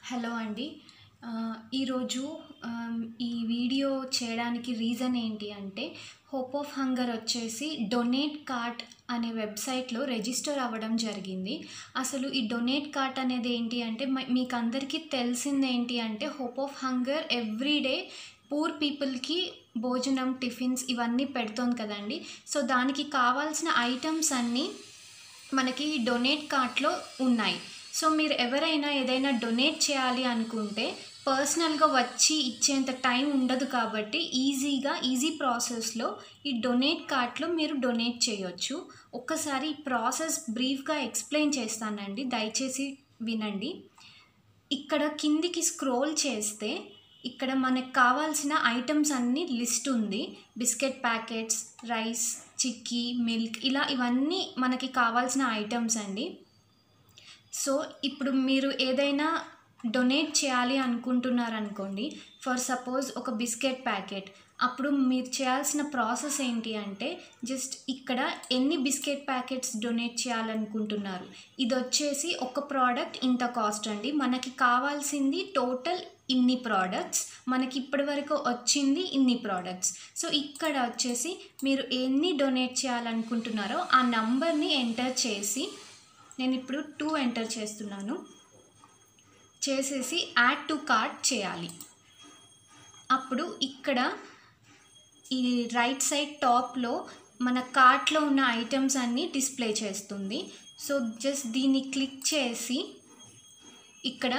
hello అండి ఆ, ఈరోజు ఆమ్, ఈ వీడియో చేయడానికి రీజన్ ఏంటి అంటే హోప్ ఆఫ్ హంగర్ వచ్చేసి డొనేట్ కార్ట్ అనే వెబ్సైట్లో రిజిస్టర్ అవ్వడం జరిగింది అసలు ఈ డొనేట్ కార్ట్ అనేది ఏంటి అంటే మ- మీకు అందరికీ తెలిసింది ఏంటి అంటే hope of hunger everyday poor పీపుల్కి భోజనం టిఫిన్స్ ఇవన్నీ పెడుతోంది కదండి సో దానికి కావాల్సిన ఐటమ్స్ అన్నీ మనకి డొనేట్ కార్ట్లో ఉన్నాయి సో మీరు ఎవరైనా ఏదైనా డొనేట్ చేయాలి అనుకుంటే పర్సనల్గా వచ్చి ఇచ్చేంత టైం ఉండదు కాబట్టి ఈజీగా ఈజీ ప్రాసెస్లో ఈ డొనేట్ కార్ట్లో మీరు డొనేట్ చేయొచ్చు ఒక్కసారి ఈ ప్రాసెస్ బ్రీఫ్గా ఎక్స్ప్లెయిన్ చేస్తానండి దయచేసి వినండి ఇక్కడ కిందికి స్క్రోల్ చేస్తే ఇక్కడ మనకు కావాల్సిన ఐటమ్స్ అన్నీ లిస్ట్ ఉంది biscuit packets rice chikki milk ఇలా ఇవన్నీ మనకి కావాల్సిన ఐటమ్స్ అండి సో ఇప్పుడు మీరు ఏదైనా డొనేట్ చేయాలి అనుకుంటున్నారు అనుకోండి ఫర్ సపోజ్ ఒక బిస్కెట్ ప్యాకెట్ అప్పుడు మీరు చేయాల్సిన ప్రాసెస్ ఏంటి అంటే జస్ట్ ఇక్కడ ఎన్ని బిస్కెట్ ప్యాకెట్స్ డొనేట్ చేయాలనుకుంటున్నారు ఇది వచ్చేసి ఒక ప్రోడక్ట్ ఇంత కాస్ట్ అండి మనకి కావాల్సింది టోటల్ ఇన్ని ప్రోడక్ట్స్ మనకి ఇప్పటి వరకు వచ్చింది ఇన్ని ప్రోడక్ట్స్ సో ఇక్కడ వచ్చేసి మీరు ఎన్ని డొనేట్ చేయాలనుకుంటున్నారో ఆ నంబర్ని ఎంటర్ చేసి నేను ఇప్పుడు టూ ఎంటర్ చేస్తున్నాను చేసేసి యాడ్ టు కార్ట్ చేయాలి అప్పుడు ఇక్కడ ఈ రైట్ సైడ్ టాప్లో మన కార్ట్లో ఉన్న ఐటమ్స్ అన్నీ డిస్ప్లే చేస్తుంది సో జస్ట్ దీన్ని క్లిక్ చేసి ఇక్కడ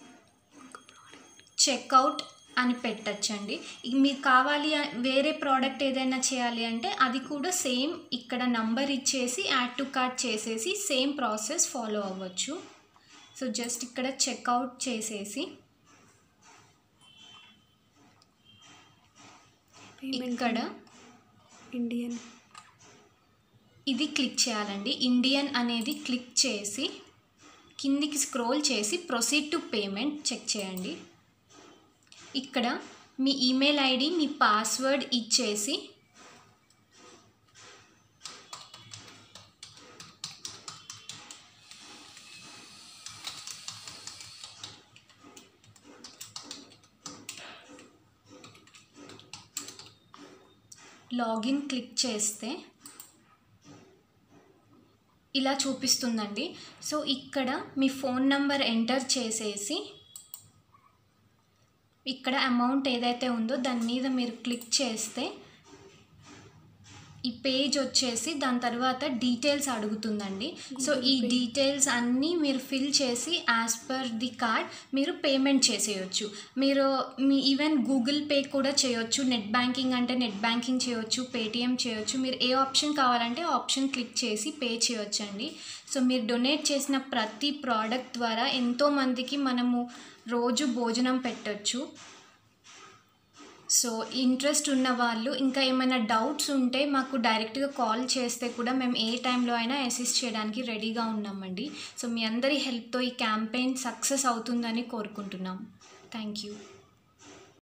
చెక్అవుట్ అని పెట్టచ్చండి ఇక మీకు కావాలి అ- వేరే ప్రోడక్ట్ ఏదైనా చేయాలి అంటే అది కూడా సేమ్ ఇక్కడ నంబర్ ఇచ్చేసి యాడ్ టు కార్ట్ చేసేసి సేమ్ ప్రాసెస్ ఫాలో అవ్వచ్చు సో జస్ట్ ఇక్కడ చెక్అవుట్ చేసేసి ఇక్కడ ఇండియన్ ఇది క్లిక్ చేయాలండి ఇండియన్ అనేది క్లిక్ చేసి కిందికి స్క్రోల్ చేసి ప్రొసీడ్ టు పేమెంట్ చెక్ చేయండి ఇక్కడ మీ ఈమెయిల్ ఐడి మీ పాస్వర్డ్ ఇచ్చేసి లాగిన్ క్లిక్ చేస్తే ఇలా చూపిస్తుందండి సో ఇక్కడ మీ ఫోన్ నంబర్ ఎంటర్ చేసేసి ఇక్కడ అమౌంట్ ఏదైతే ఉందో దాని మీద మీరు క్లిక్ చేస్తే ఈ పేజ్ వచ్చేసి దాని తర్వాత డీటెయిల్స్ అడుగుతుందండి సో ఈ డీటెయిల్స్ అన్నీ మీరు ఫిల్ చేసి యాజ్ పర్ ది కార్డ్ మీరు పేమెంట్ చేసేయచ్చు మీరు మీ ఈవెన్ గూగుల్ పే కూడా చేయొచ్చు నెట్ బ్యాంకింగ్ అంటే నెట్ బ్యాంకింగ్ చేయొచ్చు పేటిఎం చేయొచ్చు మీరు ఏ ఆప్షన్ కావాలంటే ఆ ఆప్షన్ క్లిక్ చేసి పే చేయొచ్చండి సో మీరు డొనేట్ చేసిన ప్రతి ప్రోడక్ట్ ద్వారా ఎంతోమందికి మనము రోజు భోజనం పెట్టొచ్చు సో ఇంట్రెస్ట్ ఉన్న వాళ్ళు ఇంకా ఏమైనా డౌట్స్ ఉంటే మాకు డైరెక్ట్గా కాల్ చేస్తే కూడా మేము ఏ టైంలో అయినా అసిస్ట్ చేయడానికి రెడీగా ఉన్నామండి సో మీ అందరి హెల్ప్తో ఈ క్యాంపెయిన్ సక్సెస్ అవుతుందని కోరుకుంటున్నాం థ్యాంక్ యూ